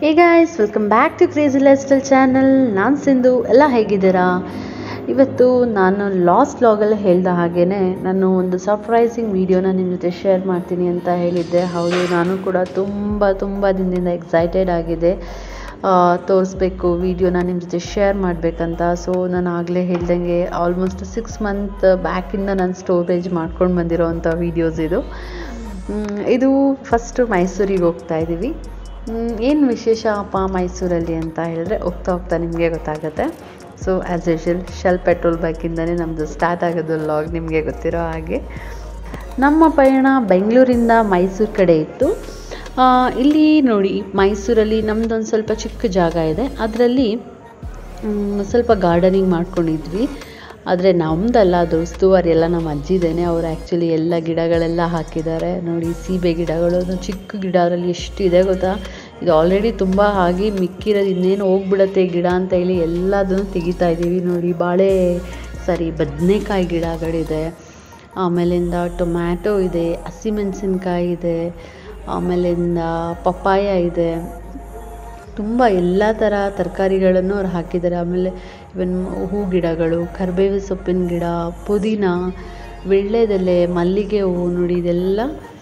hey guys welcome back to crazy lifestyle channel ನಾನು ಸಿಂಧು ಎಲ್ಲ ಹೇಗಿದ್ದೀರಾ ಇವತ್ತು ನಾನು ಲಾಸ್ಟ್ ಲಾಗಲ್ಲಿ ಹೇಳ್ದ ಹಾಗೇ ನಾನು ಒಂದು ಸರ್ಪ್ರೈಸಿಂಗ್ ವೀಡಿಯೋನ ನಿಮ್ಮ ಜೊತೆ ಶೇರ್ ಮಾಡ್ತೀನಿ ಅಂತ ಹೇಳಿದ್ದೆ ಹೌದು ನಾನು ಕೂಡ ತುಂಬ ತುಂಬ ದಿನದಿಂದ ಎಕ್ಸೈಟೆಡ್ ಆಗಿದೆ ತೋರಿಸ್ಬೇಕು ವೀಡಿಯೋನ ನಿಮ್ಮ ಜೊತೆ ಶೇರ್ ಮಾಡಬೇಕಂತ ಸೊ ನಾನು ಆಗಲೇ ಹೇಳ್ದಂಗೆ ಆಲ್ಮೋಸ್ಟ್ ಸಿಕ್ಸ್ ಮಂತ್ ಬ್ಯಾಕಿಂದ ನಾನು ಸ್ಟೋರೇಜ್ ಮಾಡ್ಕೊಂಡು ಬಂದಿರೋ ಅಂಥ ವೀಡಿಯೋಸ್ ಇದು ಮ್, ಇದು ಫಸ್ಟು ಮೈಸೂರಿಗೆ ಹೋಗ್ತಾ ಇದ್ದೀವಿ ಏನು ವಿಶೇಷ ಅಪ್ಪ ಮೈಸೂರಲ್ಲಿ ಅಂತ ಹೇಳಿದ್ರೆ ಹೋಗ್ತಾ ಹೋಗ್ತಾ ನಿಮಗೆ ಗೊತ್ತಾಗುತ್ತೆ so as usual Shell petrol ಬೈಕಿಂದನೇ ನಮ್ಮದು ಸ್ಟಾರ್ಟ್ ಆಗೋದು ಲಾಗ್ ನಿಮಗೆ ಗೊತ್ತಿರೋ ಹಾಗೆ ನಮ್ಮ ಪಯಣ ಬೆಂಗಳೂರಿಂದ ಮೈಸೂರು ಕಡೆ ಇತ್ತು ಆ, ಇಲ್ಲಿ ನೋಡಿ ಮೈಸೂರಲ್ಲಿ ನಮ್ಮದೊಂದು ಸ್ವಲ್ಪ ಚಿಕ್ಕ ಜಾಗ ಇದೆ ಅದರಲ್ಲಿ ಮ್, ಸ್ವಲ್ಪ ಗಾರ್ಡನಿಂಗ್ ಮಾಡ್ಕೊಂಡಿದ್ವಿ ಆದರೆ ನಮ್ಮದಲ್ಲ ಅದು ಉಸ್ತುವಾರಿ ಎಲ್ಲ ನಮ್ಮ ಅಜ್ಜಿದೇನೆ ಅವ್ರು ಆ್ಯಕ್ಚುಲಿ ಎಲ್ಲ ಗಿಡಗಳೆಲ್ಲ ಹಾಕಿದ್ದಾರೆ ನೋಡಿ ಸೀಬೆ ಗಿಡಗಳು ಅದು ಚಿಕ್ಕ ಗಿಡ ಅದರಲ್ಲಿ ಎಷ್ಟಿದೆ ಗೊತ್ತಾ ಇದು ಆಲ್ರೆಡಿ ತುಂಬ ಆಗಿ ಮಿಕ್ಕಿರೋದು ಇನ್ನೇನು ಹೋಗ್ಬಿಡತ್ತೆ ಗಿಡ ಅಂತ ಹೇಳಿ ಎಲ್ಲದನ್ನು ತೆಗಿತಾ ಇದ್ದೀವಿ ನೋಡಿ ಬಾಳೆ ಸಾರಿ ಬದನೆಕಾಯಿ ಗಿಡಗಳಿದೆ ಆಮೇಲಿಂದ ಟೊಮ್ಯಾಟೊ ಇದೆ ಹಸಿಮೆಣಸಿನ್ಕಾಯಿ ಇದೆ ಆಮೇಲಿಂದ ಪಪ್ಪಾಯ ಇದೆ ತುಂಬ ಎಲ್ಲ ಥರ ತರಕಾರಿಗಳನ್ನು ಅವ್ರು ಹಾಕಿದ್ದಾರೆ ಆಮೇಲೆ ಇವನ್ ಹೂ ಗಿಡಗಳು ಕರಿಬೇವು ಸೊಪ್ಪಿನ ಗಿಡ ಪುದೀನ ವೀಳ್ಯದೆಲೆ ಮಲ್ಲಿಗೆ ಹೂವು ನೋಡಿ ಇದೆಲ್ಲ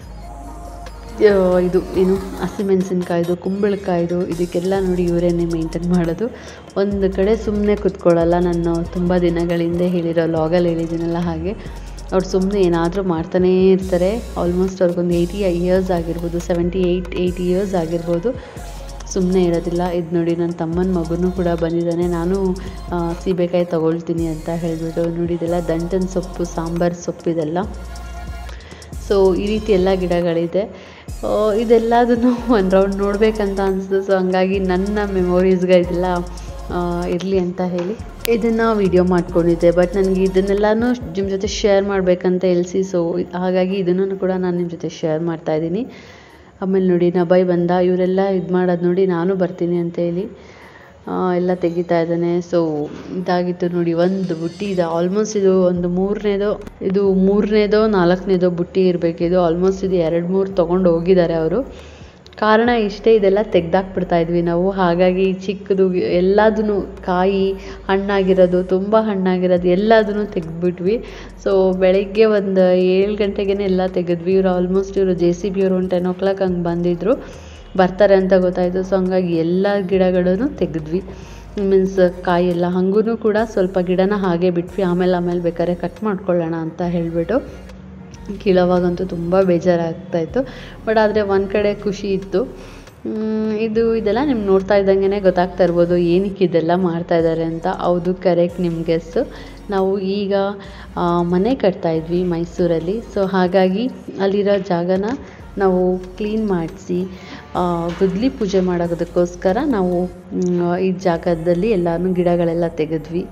ಆ, ಇದು ಏನು ಹಸಿಮೆಣಸಿನ್ಕಾಯ್ದು ಕುಂಬಳಕಾಯ್ದು ಇದಕ್ಕೆಲ್ಲ ನೋಡಿ ಇವರೇನೆ ಮೇಂಟೈನ್ ಮಾಡೋದು ಒಂದು ಕಡೆ ಸುಮ್ಮನೆ ಕೂತ್ಕೊಳ್ಳಲ್ಲ ನಾನು ತುಂಬ ದಿನಗಳಿಂದ ಹೇಳಿರೋ ಲಾಗಲ್ಲಿ ಹೇಳಿದ್ದೀನಲ್ಲ ಹಾಗೆ ಅವ್ರು ಸುಮ್ಮನೆ ಏನಾದರೂ ಮಾಡ್ತಾನೇ ಇರ್ತಾರೆ ಆಲ್ಮೋಸ್ಟ್ ಅವ್ರಿಗೊಂದು ಏಯ್ಟಿ ಇಯರ್ಸ್ ಆಗಿರ್ಬೋದು ಸೆವೆಂಟಿ ಏಯ್ಟ್ ಏಯ್ಟಿ ಇಯರ್ಸ್ ಆಗಿರ್ಬೋದು ಸುಮ್ಮನೆ ಇರೋದಿಲ್ಲ ಇದು ನೋಡಿ ನನ್ನ ತಮ್ಮನ ಮಗುನೂ ಕೂಡ ಬಂದಿದ್ದಾನೆ ನಾನು ಆ, ಸೀಬೆಕಾಯಿ ತೊಗೊಳ್ತೀನಿ ಅಂತ ಹೇಳಿಬಿಟ್ಟು ನೋಡಿ ಇದೆಲ್ಲ ದಂಟನ ಸೊಪ್ಪು ಸಾಂಬಾರು ಸೊಪ್ಪು ಇದೆಲ್ಲ ಸೊ ಈ ರೀತಿ ಎಲ್ಲ ಗಿಡಗಳಿದೆ ಆ, ಇದೆಲ್ಲದನ್ನು ಒಂದು ರೌಂಡ್ ನೋಡಬೇಕಂತ ಅನಿಸ್ತು ಸೊ ಹಂಗಾಗಿ ನನ್ನ ಮೆಮೊರೀಸ್ಗೆ ಇದೆಲ್ಲ ಇರಲಿ ಅಂತ ಹೇಳಿ ಇದನ್ನು ವಿಡಿಯೋ ಮಾಡ್ಕೊಂಡಿದ್ದೆ ಬಟ್ ನನಗೆ ಇದನ್ನೆಲ್ಲನೂ ನಿಮ್ಮ ಜೊತೆ ಶೇರ್ ಮಾಡಬೇಕಂತ ಎಲ್ಸಿ ಸೊ ಹಾಗಾಗಿ ಇದನ್ನು ಕೂಡ ನಾನು ನಿಮ್ಮ ಜೊತೆ ಶೇರ್ ಮಾಡ್ತಾ ಇದ್ದೀನಿ ಆಮೇಲೆ ನೋಡಿ ನಬಾಯ್ ಬಂದ ಇವರೆಲ್ಲ ಇದು ಮಾಡೋದು ನೋಡಿ ನಾನು ಬರ್ತೀನಿ ಅಂತ ಹೇಳಿ ಆ, ಎಲ್ಲ ತೆಗಿತಾ ಇದ್ದಾನೆ ಸೊ ಇದಾಗಿತ್ತು ನೋಡಿ ಒಂದು ಬುಟ್ಟಿ ಇದೆ ಆಲ್ಮೋಸ್ಟ್ ಇದು ಒಂದು ಮೂರನೇದೋ ಇದು ಮೂರನೇದೋ ನಾಲ್ಕನೇದೋ ಬುಟ್ಟಿ ಇರಬೇಕಿದು ಆಲ್ಮೋಸ್ಟ್ ಇದು ಎರಡು ಮೂರು ತೊಗೊಂಡು ಹೋಗಿದ್ದಾರೆ ಅವರು ಕಾರಣ ಇಷ್ಟೇ ಇದೆಲ್ಲ ತೆಗ್ದಾಕ್ಬಿಡ್ತಾ ಇದ್ವಿ ನಾವು ಹಾಗಾಗಿ ಚಿಕ್ಕದು ಎಲ್ಲದನ್ನು ಕಾಯಿ ಹಣ್ಣಾಗಿರೋದು ತುಂಬ ಹಣ್ಣಾಗಿರೋದು ಎಲ್ಲದನ್ನು ತೆಗೆದ್ಬಿಟ್ವಿ ಸೊ ಬೆಳಗ್ಗೆ ಒಂದು ಏಳು ಗಂಟೆಗೆ ಎಲ್ಲ ತೆಗೆದ್ವಿ ಇವರು ಆಲ್ಮೋಸ್ಟ್ ಇವರು ಜೆ ಸಿ ಬಿ ಅವರು ಒಂದು ಟೆನ್ ಓ ಕ್ಲಾಕ್ ಹಂಗೆ ಬಂದಿದ್ದರು ಬರ್ತಾರೆ ಅಂತ ಗೊತ್ತಾಯಿತು ಸೊ ಹಂಗಾಗಿ ಎಲ್ಲ ಗಿಡಗಳನ್ನು ತೆಗೆದ್ವಿ ಮೀನ್ಸ್ ಕಾಯಿ ಎಲ್ಲ ಹಂಗೂ ಕೂಡ ಸ್ವಲ್ಪ ಗಿಡನ ಹಾಗೆ ಬಿಟ್ವಿ ಆಮೇಲೆ ಆಮೇಲೆ ಬೇಕಾದ್ರೆ ಕಟ್ ಮಾಡ್ಕೊಳ್ಳೋಣ ಅಂತ ಹೇಳಿಬಿಟ್ಟು ಕೀಳೋವಾಗಂತೂ ತುಂಬ ಬೇಜಾರಾಗ್ತಾಯಿತ್ತು ಬಟ್ ಆದರೆ ಒಂದು ಕಡೆ ಖುಷಿ ಇತ್ತು ಮ್, ಇದು ಇದೆಲ್ಲ ನಿಮ್ಗೆ ನೋಡ್ತಾ ಇದ್ದಂಗೆ ಗೊತ್ತಾಗ್ತಾ ಇರ್ಬೋದು ಏನಕ್ಕೆ ಇದೆಲ್ಲ ಮಾಡ್ತಾ ಇದ್ದಾರೆ ಅಂತ ಹೌದು ಕರೆಕ್ಟ್ ನಿಮ್ಮ ಗೆಸ್ಸು ನಾವು ಈಗ ಆ, ಮನೆ ಕಟ್ತಾ ಇದ್ವಿ ಮೈಸೂರಲ್ಲಿ ಸೊ ಹಾಗಾಗಿ ಅಲ್ಲಿರೋ ಜಾಗನ ನಾವು ಕ್ಲೀನ್ ಮಾಡಿಸಿ ಗುದ್ಲಿ ಪೂಜೆ ಮಾಡೋದಕ್ಕೋಸ್ಕರ ನಾವು ಮ್, ಈ ಜಾಗದಲ್ಲಿ ಎಲ್ಲನೂ ಗಿಡಗಳೆಲ್ಲ ತೆಗೆದ್ವಿ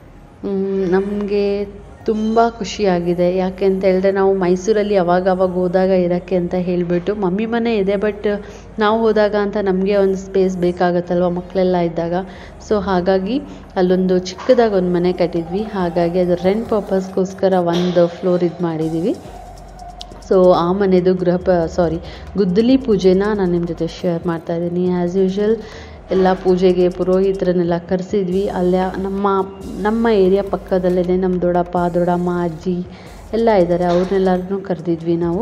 ನಮಗೆ ತುಂಬ ಖುಷಿಯಾಗಿದೆ ಯಾಕೆ ಅಂತ ಹೇಳಿದ್ರೆ ನಾವು ಮೈಸೂರಲ್ಲಿ ಅವಾಗ ಅವಾಗ ಹೋದಾಗ ಇರೋಕ್ಕೆ ಅಂತ ಹೇಳಿಬಿಟ್ಟು ಮಮ್ಮಿ ಮನೆ ಇದೆ ಬಟ್ ನಾವು ಹೋದಾಗ ಅಂತ ನಮಗೆ ಒಂದು ಸ್ಪೇಸ್ ಬೇಕಾಗತ್ತಲ್ವ ಮಕ್ಕಳೆಲ್ಲ ಇದ್ದಾಗ ಸೊ ಹಾಗಾಗಿ ಅಲ್ಲೊಂದು ಚಿಕ್ಕದಾಗಿ ಒಂದು ಮನೆ ಕಟ್ಟಿದ್ವಿ ಹಾಗಾಗಿ ಅದು ರೆಂಟ್ ಪರ್ಪಸ್ಗೋಸ್ಕರ ಒಂದು ಫ್ಲೋರ್ ಇದು ಮಾಡಿದ್ದೀವಿ ಸೊ ಆ ಮನೆದು ಗೃಹ ಪ ಸಾರಿ ಗುದ್ದಲಿ ಪೂಜೆನ ನಾನು ನಿಮ್ಮ ಜೊತೆ ಶೇರ್ ಮಾಡ್ತಾ ಇದ್ದೀನಿ ಆ್ಯಸ್ ಯೂಶ್ವಲ್ ಎಲ್ಲ ಪೂಜೆಗೆ ಪುರೋಹಿತರನ್ನೆಲ್ಲ ಕರೆಸಿದ್ವಿ ಅಲ್ಲೇ ನಮ್ಮ ನಮ್ಮ ಏರಿಯಾ ಪಕ್ಕದಲ್ಲೇ ನಮ್ಮ ದೊಡ್ಡಪ್ಪ ದೊಡ್ಡಮ್ಮ ಅಜ್ಜಿ ಎಲ್ಲ ಇದ್ದಾರೆ ಅವ್ರನ್ನೆಲ್ಲರನ್ನೂ ಕರೆದಿದ್ವಿ ನಾವು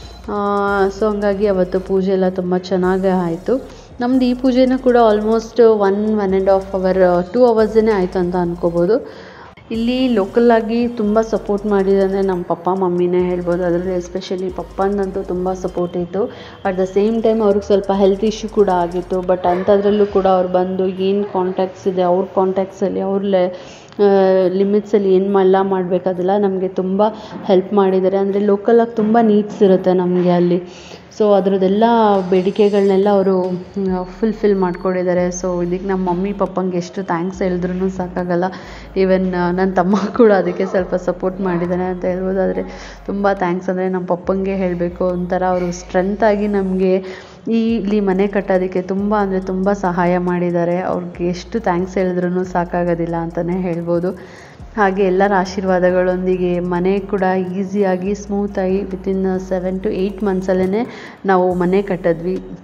ಸೊ ಹಂಗಾಗಿ ಅವತ್ತು ಪೂಜೆ ಎಲ್ಲ ತುಂಬ ಚೆನ್ನಾಗೇ ಆಯಿತು ನಮ್ದು ಈ ಪೂಜೆನೂ ಕೂಡ almost one one and half hour two ಅವರ್ಸೇ ಆಯಿತು ಅಂತ ಅನ್ಕೋಬೋದು ಇಲ್ಲಿ ಲೋಕಲ್ಲಾಗಿ ತುಂಬ ಸಪೋರ್ಟ್ ಮಾಡಿದಂದರೆ ನಮ್ಮ ಪಪ್ಪ ಮಮ್ಮಿನೇ ಹೇಳ್ಬೋದು ಅದರಲ್ಲಿ ಎಸ್ಪೆಷಲಿ ಪಪ್ಪಂದಂತೂ ತುಂಬ ಸಪೋರ್ಟ್ ಇತ್ತು ಅಟ್ ದ ಸೇಮ್ ಟೈಮ್ ಅವ್ರಿಗೆ ಸ್ವಲ್ಪ ಹೆಲ್ತ್ ಇಶ್ಯೂ ಕೂಡ ಆಗಿತ್ತು ಬಟ್ ಅಂಥದ್ರಲ್ಲೂ ಕೂಡ ಅವ್ರು ಬಂದು ಏನು ಕಾಂಟ್ಯಾಕ್ಟ್ಸ್ ಇದೆ ಅವ್ರ ಕಾಂಟ್ಯಾಕ್ಟ್ಸಲ್ಲಿ ಅವ್ರ ಲೆ ಲಿಮಿಟ್ಸಲ್ಲಿ ಏನು ಎಲ್ಲ ಮಾಡಬೇಕಾದೆಲ್ಲ ನಮಗೆ ತುಂಬ ಹೆಲ್ಪ್ ಮಾಡಿದ್ದಾರೆ ಅಂದರೆ ಲೋಕಲಾಗಿ ತುಂಬ ನೀಡ್ಸ್ ಇರುತ್ತೆ ನಮಗೆ ಅಲ್ಲಿ ಸೊ ಅದರದ್ದೆಲ್ಲ ಬೇಡಿಕೆಗಳನ್ನೆಲ್ಲ ಅವರು ಫುಲ್ಫಿಲ್ ಮಾಡ್ಕೊಂಡಿದ್ದಾರೆ ಸೊ ಇದಕ್ಕೆ ನಮ್ಮ ಮಮ್ಮಿ ಪಪ್ಪಂಗೆ ಎಷ್ಟು ಥ್ಯಾಂಕ್ಸ್ ಹೇಳಿದ್ರೂ ಸಾಕಾಗಲ್ಲ ಈವನ್ ನನ್ನ ತಮ್ಮ ಕೂಡ ಅದಕ್ಕೆ ಸ್ವಲ್ಪ ಸಪೋರ್ಟ್ ಮಾಡಿದ್ದಾನೆ ಅಂತ ಹೇಳ್ಬೋದು ಆದರೆ ತುಂಬ ಥ್ಯಾಂಕ್ಸ್ ಅಂದರೆ ನಮ್ಮ ಪಪ್ಪಂಗೆ ಹೇಳಬೇಕು ಒಂಥರ ಅವರು ಸ್ಟ್ರೆಂತಾಗಿ ನಮಗೆ ಈ ಇಲ್ಲಿ ಮನೆ ಕಟ್ಟೋದಕ್ಕೆ ತುಂಬ ಅಂದರೆ ತುಂಬ ಸಹಾಯ ಮಾಡಿದ್ದಾರೆ ಅವ್ರಿಗೆ ಎಷ್ಟು ಥ್ಯಾಂಕ್ಸ್ ಹೇಳಿದ್ರೂ ಸಾಕಾಗೋದಿಲ್ಲ ಅಂತಲೇ ಹೇಳ್ಬೋದು ಹಾಗೆ ಎಲ್ಲರ ಆಶೀರ್ವಾದಗಳೊಂದಿಗೆ ಮನೆ ಕೂಡ ಈಸಿಯಾಗಿ ಸ್ಮೂತಾಗಿ ವಿತಿನ್ ಸೆವೆನ್ ಟು ಏಯ್ಟ್ ಮಂತ್ಸಲ್ಲೇ ನಾವು ಮನೆ ಕಟ್ಟಿದ್ವಿ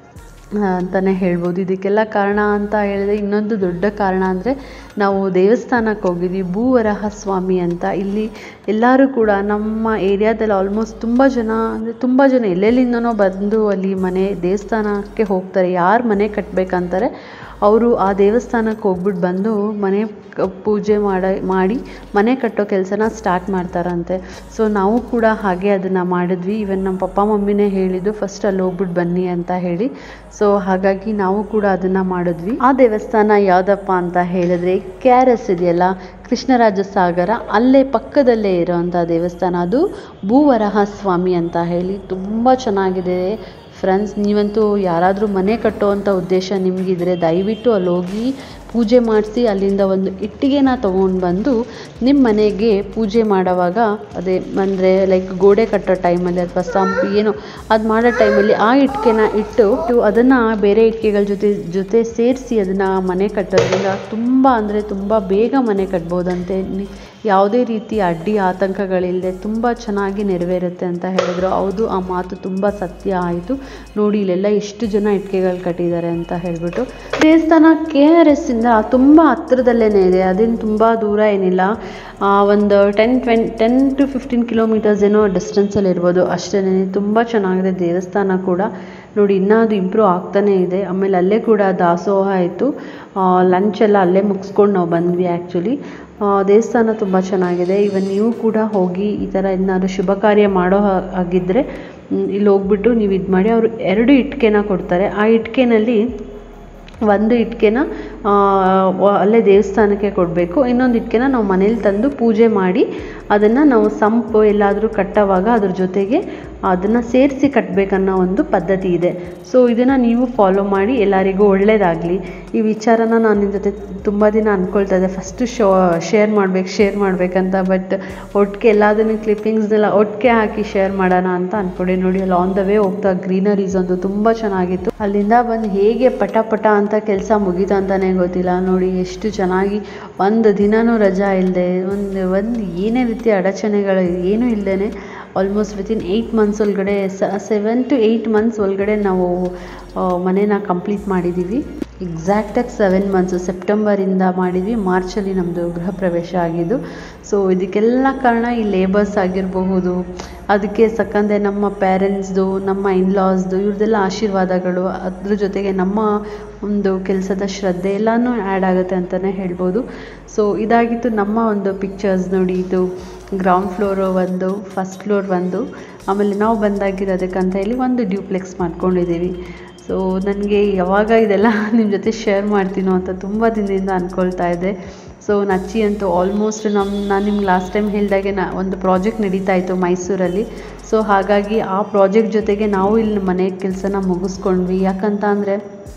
ಅಂತಲೇ ಹೇಳ್ಬೋದು ಇದಕ್ಕೆಲ್ಲ ಕಾರಣ ಅಂತ ಹೇಳಿದ್ರೆ ಇನ್ನೊಂದು ದೊಡ್ಡ ಕಾರಣ ಅಂದರೆ ನಾವು ದೇವಸ್ಥಾನಕ್ಕೆ ಹೋಗಿದ್ವಿ ಭೂವರಹ ಸ್ವಾಮಿ ಅಂತ ಇಲ್ಲಿ ಎಲ್ಲರೂ ಕೂಡ ನಮ್ಮ ಏರಿಯಾದಲ್ಲಿ ಆಲ್ಮೋಸ್ಟ್ ತುಂಬ ಜನ ಅಂದರೆ ತುಂಬ ಜನ ಎಲ್ಲೆಲ್ಲಿಂದನೋ ಬಂದು ಅಲ್ಲಿ ಮನೆ ದೇವಸ್ಥಾನಕ್ಕೆ ಹೋಗ್ತಾರೆ ಯಾರು ಮನೆ ಕಟ್ಟಬೇಕಂತಾರೆ ಅವರು ಆ ದೇವಸ್ಥಾನಕ್ಕೆ ಹೋಗ್ಬಿಟ್ಟು ಬಂದು ಮನೆ ಕ- ಪೂಜೆ ಮಾಡ ಮಾಡಿ ಮನೆ ಕಟ್ಟೋ ಕೆಲಸನ ಸ್ಟಾರ್ಟ್ ಮಾಡ್ತಾರಂತೆ ಸೊ ನಾವು ಕೂಡ ಹಾಗೆ ಅದನ್ನು ಮಾಡಿದ್ವಿ ಇವನ್ ನಮ್ಮ ಪಪ್ಪ ಮಮ್ಮಿನೇ ಹೇಳಿದ್ದು ಫಸ್ಟ್ ಅಲ್ಲಿ ಹೋಗ್ಬಿಟ್ಟು ಬನ್ನಿ ಅಂತ ಹೇಳಿ ಸೊ ಹಾಗಾಗಿ ನಾವು ಕೂಡ ಅದನ್ನು ಮಾಡಿದ್ವಿ ಆ ದೇವಸ್ಥಾನ ಯಾವುದಪ್ಪ ಅಂತ ಹೇಳಿದ್ರೆ ಕೆ ಆರ್ ಎಸ್ ಇದೆಯಲ್ಲ ಕೃಷ್ಣರಾಜ ಸಾಗರ ಅಲ್ಲೇ ಪಕ್ಕದಲ್ಲೇ ಇರೋವಂಥ ದೇವಸ್ಥಾನ ಅದು ಭೂವರಹ ಸ್ವಾಮಿ ಅಂತ ಹೇಳಿ ತುಂಬ ಚೆನ್ನಾಗಿದೆ ಫ್ರೆಂಡ್ಸ್ ನೀವಂತೂ ಯಾರಾದರೂ ಮನೆ ಕಟ್ಟುವಂಥ ಉದ್ದೇಶ ನಿಮಗಿದ್ರೆ ದಯವಿಟ್ಟು ಅಲ್ಲಿ ಹೋಗಿ ಪೂಜೆ ಮಾಡಿಸಿ ಅಲ್ಲಿಂದ ಒಂದು ಇಟ್ಟಿಗೆನ ತೊಗೊಂಡು ಬಂದು ನಿಮ್ಮ ಮನೆಗೆ ಪೂಜೆ ಮಾಡೋವಾಗ ಅದೇ ಅಂದರೆ ಲೈಕ್ ಗೋಡೆ ಕಟ್ಟೋ ಟೈಮಲ್ಲಿ ಅಥವಾ ಸಂಪ್ ಏನೋ ಅದು ಮಾಡೋ ಟೈಮಲ್ಲಿ ಆ ಇಟ್ಟಿಗೆನ ಇಟ್ಟು ಅದನ್ನು ಬೇರೆ ಇಟ್ಟಿಗೆಗಳ ಜೊತೆ ಜೊತೆ ಸೇರಿಸಿ ಅದನ್ನು ಮನೆ ಕಟ್ಟೋದ್ರಿಂದ ತುಂಬ ಅಂದರೆ ತುಂಬ ಬೇಗ ಮನೆ ಕಟ್ಬೋದಂತೆ ನಿ- ಯಾವುದೇ ರೀತಿ ಅಡ್ಡಿ ಆತಂಕಗಳಿಲ್ಲದೆ ತುಂಬ ಚೆನ್ನಾಗಿ ನೆರವೇರುತ್ತೆ ಅಂತ ಹೇಳಿದ್ರು ಹೌದು ಆ ಮಾತು ತುಂಬ ಸತ್ಯ ಆಯಿತು ನೋಡಿ ಇಲ್ಲೆಲ್ಲ ಎಷ್ಟು ಜನ ಇಟ್ಟಿಗೆಗಳು ಕಟ್ಟಿದ್ದಾರೆ ಅಂತ ಹೇಳ್ಬಿಟ್ಟು ದೇವಸ್ಥಾನ ಕೆ ಆರ್ ಎಸ್ ಇಂದ ತುಂಬ ಹತ್ರದಲ್ಲೇ ಇದೆ ಅದೇನು ತುಂಬ ದೂರ ಏನಿಲ್ಲ ಆ, ಒಂದು ten twenty ten to fifteen kilometres ಏನೋ ಡಿಸ್ಟೆನ್ಸಲ್ಲಿ ಇರ್ಬೋದು ಅಷ್ಟೇ ತುಂಬ ಚೆನ್ನಾಗಿದೆ ದೇವಸ್ಥಾನ ಕೂಡ ನೋಡಿ ಇನ್ನೂ ಅದು ಇಂಪ್ರೂವ್ ಆಗ್ತಾನೇ ಇದೆ ಆಮೇಲೆ ಅಲ್ಲೇ ಕೂಡ ದಾಸೋಹ ಆಯಿತು ಲಂಚ್ ಎಲ್ಲ ಅಲ್ಲೇ ಮುಗಿಸ್ಕೊಂಡು ನಾವು ಬಂದ್ವಿ ಆ್ಯಕ್ಚುಲಿ ದೇವಸ್ಥಾನ ತುಂಬ ಚೆನ್ನಾಗಿದೆ ಇವನ್ ನೀವು ಕೂಡ ಹೋಗಿ ಈ ಥರ ಏನಾದ್ರು ಶುಭ ಕಾರ್ಯ ಮಾಡೋ ಹಾ- ಹಾಗಿದ್ರೆ ಮ್, ಇಲ್ಲಿ ಹೋಗ್ಬಿಟ್ಟು ನೀವು ಇದು ಮಾಡಿ ಅವರು ಎರಡು ಇಟ್ಟಿಗೆನ ಕೊಡ್ತಾರೆ ಆ ಇಟ್ಟಿಗೆನಲ್ಲಿ ಒಂದು ಇಟ್ಟಿಗೆನ ಆ, ವ- ಅಲ್ಲೇ ದೇವಸ್ಥಾನಕ್ಕೆ ಕೊಡಬೇಕು ಇನ್ನೊಂದು ಇಟ್ಟಿಗೆನ ನಾವು ಮನೇಲಿ ತಂದು ಪೂಜೆ ಮಾಡಿ ಅದನ್ನು ನಾವು ಸಂಪು ಎಲ್ಲಾದರೂ ಕಟ್ಟೋವಾಗ ಅದ್ರ ಜೊತೆಗೆ ಅದನ್ನು ಸೇರಿಸಿ ಕಟ್ಟಬೇಕನ್ನೋ ಒಂದು ಪದ್ಧತಿ ಇದೆ ಸೊ ಇದನ್ನು ನೀವು ಫಾಲೋ ಮಾಡಿ ಎಲ್ಲರಿಗೂ ಒಳ್ಳೆಯದಾಗಲಿ ಈ ವಿಚಾರನ ನಾನು ನಿಮ್ಮ ಜೊತೆ ತುಂಬ ದಿನ ಅಂದ್ಕೊಳ್ತಾ ಇದ್ದೆ ಫಸ್ಟು ಶೋ ಶೇರ್ ಮಾಡ್ಬೇಕು ಶೇರ್ ಮಾಡಬೇಕಂತ ಬಟ್ ಒಟ್ಟಿಗೆ ಎಲ್ಲದನ್ನು ಕ್ಲಿಪ್ಪಿಂಗ್ಸ್ನೆಲ್ಲ ಒಟ್ಟಿಗೆ ಹಾಕಿ ಶೇರ್ ಮಾಡೋಣ ಅಂತ ಅಂದ್ಕೊಂಡೆ ನೋಡಿ ಅಲ್ಲಿ ಆನ್ ದ ವೇ ಹೋಗ್ತಾ ಗ್ರೀನರೀಸ್ ಒಂದು ತುಂಬ ಚೆನ್ನಾಗಿತ್ತು ಅಲ್ಲಿಂದ ಬಂದು ಹೇಗೆ ಪಟ ಪಟ ಅಂತ ಕೆಲಸ ಮುಗೀತು ಅಂತಲೇ ಗೊತ್ತಿಲ್ಲ ನೋಡಿ ಎಷ್ಟು ಚೆನ್ನಾಗಿ ಒಂದು ದಿನನೂ ರಜಾ ಇಲ್ಲದೆ ಒಂದು ಒಂದು ಏನೇ ರೀತಿಯ ಅಡಚಣೆಗಳು ಏನೂ ಇಲ್ಲದೇ ಆಲ್ಮೋಸ್ಟ್ ವಿತಿನ್ ಏಯ್ಟ್ ಮಂತ್ಸ್ ಒಳಗಡೆ ಸೆವೆನ್ ಟು ಏಯ್ಟ್ ಮಂತ್ಸ್ ಒಳಗಡೆ ನಾವು ಆ, ಮನೇನ ಕಂಪ್ಲೀಟ್ ಮಾಡಿದ್ದೀವಿ ಎಕ್ಸಾಕ್ಟಾಗಿ ಸೆವೆನ್ ಮಂತ್ಸು ಸೆಪ್ಟೆಂಬರಿಂದ ಮಾಡಿದ್ವಿ ಮಾರ್ಚಲ್ಲಿ ನಮ್ಮದು ಗೃಹ ಪ್ರವೇಶ ಆಗಿದ್ದು ಸೊ ಇದಕ್ಕೆಲ್ಲ ಕಾರಣ ಈ ಲೇಬರ್ಸ್ ಆಗಿರಬಹುದು ಅದಕ್ಕೆ ಸಕ್ಕಂದೆ ನಮ್ಮ ಪೇರೆಂಟ್ಸ್ದು ನಮ್ಮ ಇನ್ಲಾಸ್ದು ಇವ್ರದ್ದೆಲ್ಲ ಆಶೀರ್ವಾದಗಳು ಅದ್ರ ಜೊತೆಗೆ ನಮ್ಮ ಒಂದು ಕೆಲಸದ ಶ್ರದ್ಧೆ ಎಲ್ಲನೂ ಆ್ಯಡ್ ಆಗುತ್ತೆ ಅಂತಲೇ ಹೇಳ್ಬೋದು ಸೊ ಇದಾಗಿತ್ತು ನಮ್ಮ ಒಂದು ಪಿಕ್ಚರ್ಸ್ ನೋಡಿ ಇದು ಗ್ರೌಂಡ್ ಫ್ಲೋರು ಒಂದು ಫಸ್ಟ್ ಫ್ಲೋರ್ ಒಂದು ಆಮೇಲೆ ನಾವು ಬಂದಾಗಿರೋದಕ್ಕಂತ ಹೇಳಿ ಒಂದು ಡ್ಯೂಪ್ಲೆಕ್ಸ್ ಮಾಡ್ಕೊಂಡಿದ್ದೀವಿ ಸೊ ನನಗೆ ಯಾವಾಗ ಇದೆಲ್ಲ ನಿಮ್ಮ ಜೊತೆ ಶೇರ್ ಮಾಡ್ತೀನೋ ಅಂತ ತುಂಬ ದಿನದಿಂದ ಅಂದ್ಕೊಳ್ತಾ ಇದ್ದೆ ಸೊ ನಚ್ಚಿ ಅಂತೂ ಆಲ್ಮೋಸ್ಟ್ ನಮ್ಮ ನಾನು ನಿಮ್ಗೆ ಲಾಸ್ಟ್ ಟೈಮ್ ಹೇಳಿದಾಗೆ ನಾ ಒಂದು ಪ್ರಾಜೆಕ್ಟ್ ನಡೀತಾ ಇತ್ತು ಮೈಸೂರಲ್ಲಿ ಸೊ ಹಾಗಾಗಿ ಆ ಪ್ರಾಜೆಕ್ಟ್ ಜೊತೆಗೆ ನಾವು ಇಲ್ಲಿ ಮನೆ ಕೆಲಸನ ಮುಗಿಸ್ಕೊಂಡ್ವಿ ಯಾಕಂತ ಅಂದರೆ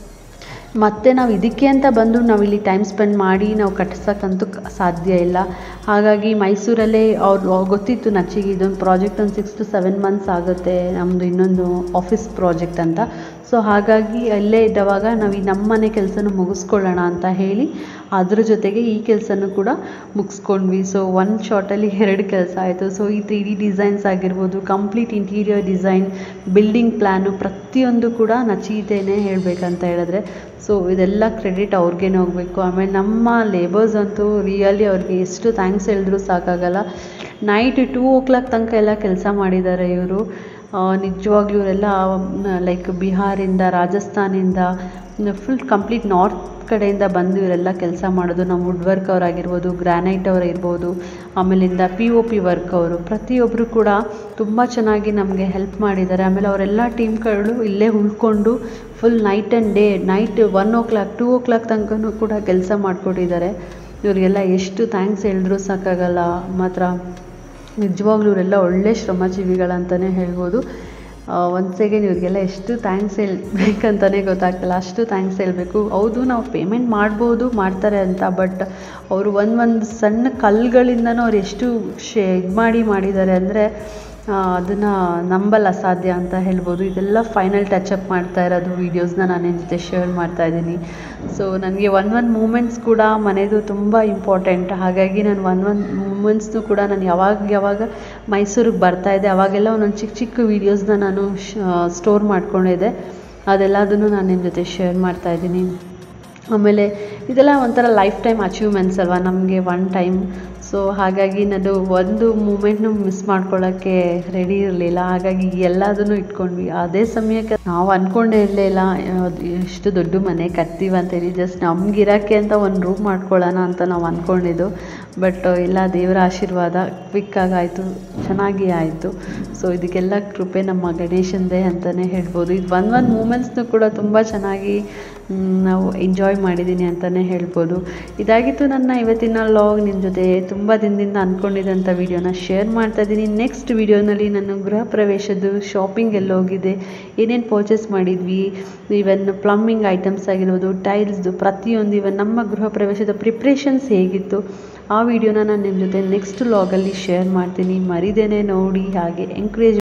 ಮತ್ತೆ ನಾವು ಇದಕ್ಕೆ ಅಂತ ಬಂದು ನಾವು ಇಲ್ಲಿ ಟೈಮ್ ಸ್ಪೆಂಡ್ ಮಾಡಿ ನಾವು ಕಟ್ಸೋಕ್ಕಂತೂ ಕ- ಸಾಧ್ಯ ಇಲ್ಲ ಹಾಗಾಗಿ ಮೈಸೂರಲ್ಲೇ ಅವ್ರು ಗೊತ್ತಿತ್ತು ನಚ್ಚಿಗೆ ಇದೊಂದು ಪ್ರಾಜೆಕ್ಟ್ ಒಂದು ಸಿಕ್ಸ್ ಟು ಸೆವೆನ್ ಮಂತ್ಸ್ ಆಗುತ್ತೆ ನಮ್ಮದು ಇನ್ನೊಂದು ಆಫೀಸ್ ಪ್ರಾಜೆಕ್ಟ್ ಅಂತ ಸೊ ಹಾಗಾಗಿ ಅಲ್ಲೇ ಇದ್ದವಾಗ ನಾವು ಈ ನಮ್ಮ ಮನೆ ಕೆಲಸನೂ ಮುಗಿಸ್ಕೊಳ್ಳೋಣ ಅಂತ ಹೇಳಿ ಅದ್ರ ಜೊತೆಗೆ ಈ ಕೆಲಸನೂ ಕೂಡ ಮುಗಿಸ್ಕೊಂಡ್ವಿ ಸೊ ಒನ್ ಶಾರ್ಟಲ್ಲಿ ಎರಡು ಕೆಲಸ ಆಯಿತು ಸೊ ಈ ತ್ರೀ ಡಿ ಡಿಸೈನ್ಸ್ ಆಗಿರ್ಬೋದು complete interior design building plan ಪ್ರತಿಯೊಂದು ಕೂಡ ನಚೀತೇನೆ ಹೇಳಬೇಕಂತ ಹೇಳಿದ್ರೆ ಸೊ ಇದೆಲ್ಲ ಕ್ರೆಡಿಟ್ ಅವ್ರಿಗೇನೆ ಹೋಗಬೇಕು ಆಮೇಲೆ ನಮ್ಮ ಲೇಬರ್ಸ್ ಅಂತೂ ರಿಯಲಿ ಅವ್ರಿಗೆ ಎಷ್ಟು ಥ್ಯಾಂಕ್ಸ್ ಹೇಳಿದ್ರು ಸಾಕಾಗಲ್ಲ ನೈಟ್ ಟೂ ಓ ಕ್ಲಾಕ್ ತನಕ ಎಲ್ಲ ಕೆಲಸ ಮಾಡಿದ್ದಾರೆ ಇವರು ನಿಜವಾಗ್ಲೂ ಇವರೆಲ್ಲ ಲೈಕ್ ಬಿಹಾರಿಂದ ರಾಜಸ್ಥಾನಿಂದ ಫುಲ್ ಕಂಪ್ಲೀಟ್ ನಾರ್ತ್ ಕಡೆಯಿಂದ ಬಂದು ಇವರೆಲ್ಲ ಕೆಲಸ ಮಾಡೋದು ನಮ್ಮ ವುಡ್ ವರ್ಕ್ ಅವರಾಗಿರ್ಬೋದು ಗ್ರಾನೈಟ್ ಅವರು ಇರ್ಬೋದು ಆಮೇಲಿಂದ ಪಿ ಒ ಪಿ ವರ್ಕ್ ಅವರು ಪ್ರತಿಯೊಬ್ಬರು ಕೂಡ ತುಂಬ ಚೆನ್ನಾಗಿ ನಮಗೆ ಹೆಲ್ಪ್ ಮಾಡಿದ್ದಾರೆ ಆಮೇಲೆ ಅವರೆಲ್ಲ ಟೀಮ್ಗಳು ಇಲ್ಲೇ ಉಳ್ಕೊಂಡು full night and day night one o'clock two o'clock ತನಕನೂ ಕೂಡ ಕೆಲಸ ಮಾಡಿಕೊಟ್ಟಿದ್ದಾರೆ ಇವರಿಗೆಲ್ಲ ಎಷ್ಟು ಥ್ಯಾಂಕ್ಸ್ ಹೇಳಿದ್ರು ಸಾಕಾಗಲ್ಲ ಮಾತ್ರ ನಿಜವಾಗ್ಲೂ ಇವರೆಲ್ಲ ಒಳ್ಳೆ ಶ್ರಮಜೀವಿಗಳಂತಲೇ ಹೇಳ್ಬೋದು ಒಂದು ಸೆಕೆಂಡ್ ಇವ್ರಿಗೆಲ್ಲ ಎಷ್ಟು ಥ್ಯಾಂಕ್ಸ್ ಹೇಳ್ಬೇಕಂತಲೇ ಗೊತ್ತಾಗ್ತಿಲ್ಲ ಅಷ್ಟು ಥ್ಯಾಂಕ್ಸ್ ಹೇಳಬೇಕು ಹೌದು ನಾವು ಪೇಮೆಂಟ್ ಮಾಡ್ಬೋದು ಮಾಡ್ತಾರೆ ಅಂತ ಬಟ್ ಅವರು ಒಂದು ಒಂದು ಸಣ್ಣ ಕಲ್ಲುಗಳಿಂದನೂ ಅವ್ರು ಎಷ್ಟು ಶೇ ಇದು ಮಾಡಿ ಮಾಡಿದ್ದಾರೆ ಅಂದರೆ ಅದನ್ನು ನಂಬಲ್ಲ ಅಸಾಧ್ಯ ಅಂತ ಹೇಳ್ಬೋದು ಇದೆಲ್ಲ ಫೈನಲ್ ಟಚಪ್ ಮಾಡ್ತಾ ಇರೋದು ವೀಡಿಯೋಸ್ನ ನಾನು ನಿಮ್ಮ ಜೊತೆ ಶೇರ್ ಮಾಡ್ತಾ ಇದ್ದೀನಿ ಸೊ ನನಗೆ ಒಂದು ಒಂದು ಮೂಮೆಂಟ್ಸ್ ಕೂಡ ಮನೆಯದು ತುಂಬ ಇಂಪಾರ್ಟೆಂಟ್ ಹಾಗಾಗಿ ನಾನು ಒಂದು ಒಂದು ಮೂಮೆಂಟ್ಸ್ನು ಕೂಡ ನಾನು ಯಾವಾಗ ಯಾವಾಗ ಮೈಸೂರಿಗೆ ಬರ್ತಾಯಿದ್ದೆ ಅವಾಗೆಲ್ಲ ಒಂದೊಂದು ಚಿಕ್ಕ ಚಿಕ್ಕ ವೀಡಿಯೋಸ್ನ ನಾನು ಸ್ಟೋರ್ ಮಾಡ್ಕೊಂಡಿದ್ದೆ ಅದೆಲ್ಲದನ್ನು ನಾನು ನಿಮ್ಮ ಜೊತೆ ಶೇರ್ ಮಾಡ್ತಾ ಇದ್ದೀನಿ ಆಮೇಲೆ ಇದೆಲ್ಲ ಒಂಥರ ಲೈಫ್ ಟೈಮ್ ಅಚೀವ್ಮೆಂಟ್ಸ್ ಅಲ್ವಾ ನಮಗೆ ಒನ್ ಟೈಮ್ ಸೊ ಹಾಗಾಗಿ ನಾನು ಒಂದು ಮೂಮೆಂಟ್ನು ಮಿಸ್ ಮಾಡ್ಕೊಳ್ಳೋಕ್ಕೆ ರೆಡಿ ಇರಲಿಲ್ಲ ಹಾಗಾಗಿ ಎಲ್ಲದನ್ನು ಇಟ್ಕೊಂಡ್ವಿ ಅದೇ ಸಮಯಕ್ಕೆ ನಾವು ಅಂದ್ಕೊಂಡೇ ಇರಲಿಲ್ಲ ಎಷ್ಟು ದೊಡ್ಡ ಮನೆ ಕಟ್ತೀವಿ ಅಂತೇಳಿ ಜಸ್ಟ್ ನಮ್ಗಿರೋಕ್ಕೆ ಅಂತ ಒಂದು ರೂಮ್ ಮಾಡ್ಕೊಳ್ಳೋಣ ಅಂತ ನಾವು ಅಂದ್ಕೊಂಡಿದ್ದು ಬಟ್ ಇಲ್ಲ ದೇವರ ಆಶೀರ್ವಾದ ಕ್ವಿಕ್ಕಾಗಿ ಆಯಿತು ಚೆನ್ನಾಗಿ ಆಯಿತು ಸೊ ಇದಕ್ಕೆಲ್ಲ ಕೃಪೆ ನಮ್ಮ ಗಣೇಶಂದೇ ಅಂತಲೇ ಹೇಳ್ಬೋದು ಇದು ಒಂದು ಒಂದು ಮೂಮೆಂಟ್ಸ್ನು ಕೂಡ ತುಂಬ ಚೆನ್ನಾಗಿ ನಾವು ಎಂಜಾಯ್ ಮಾಡಿದ್ದೀನಿ ಅಂತಲೇ ಹೇಳ್ಬೋದು ಇದಾಗಿತ್ತು ನನ್ನ ಇವತ್ತಿನ ಲಾಗ್ ನಿಮ್ಮ ಜೊತೆ ತುಂಬ ದಿನದಿಂದ ಅಂದ್ಕೊಂಡಿದ್ದಂಥ ವೀಡಿಯೋನ ಶೇರ್ ಮಾಡ್ತಾ ಇದ್ದೀನಿ ನೆಕ್ಸ್ಟ್ ವೀಡಿಯೋನಲ್ಲಿ ನಾನು ಗೃಹ ಪ್ರವೇಶದ್ದು ಶಾಪಿಂಗ್ ಎಲ್ಲ ಹೋಗಿದೆ ಏನೇನು ಪರ್ಚೇಸ್ ಮಾಡಿದ್ವಿ ಈವನ್ ಪ್ಲಮ್ಮಿಂಗ್ ಐಟಮ್ಸ್ ಆಗಿರ್ಬೋದು ಟೈಲ್ಸ್ದು ಪ್ರತಿಯೊಂದು ಇವನ್ ನಮ್ಮ ಗೃಹ ಪ್ರವೇಶದ ಪ್ರಿಪ್ರೇಷನ್ಸ್ ಹೇಗಿತ್ತು ಆ ವಿಡಿಯೋನ ನಾನು ನಿಮ್ಮ ಜೊತೆ ನೆಕ್ಸ್ಟ್ ಲಾಗಲ್ಲಿ ಶೇರ್ ಮಾಡ್ತೀನಿ ಮರಿದೇನೆ ನೋಡಿ ಹಾಗೆ ಎಂಕರೇಜ್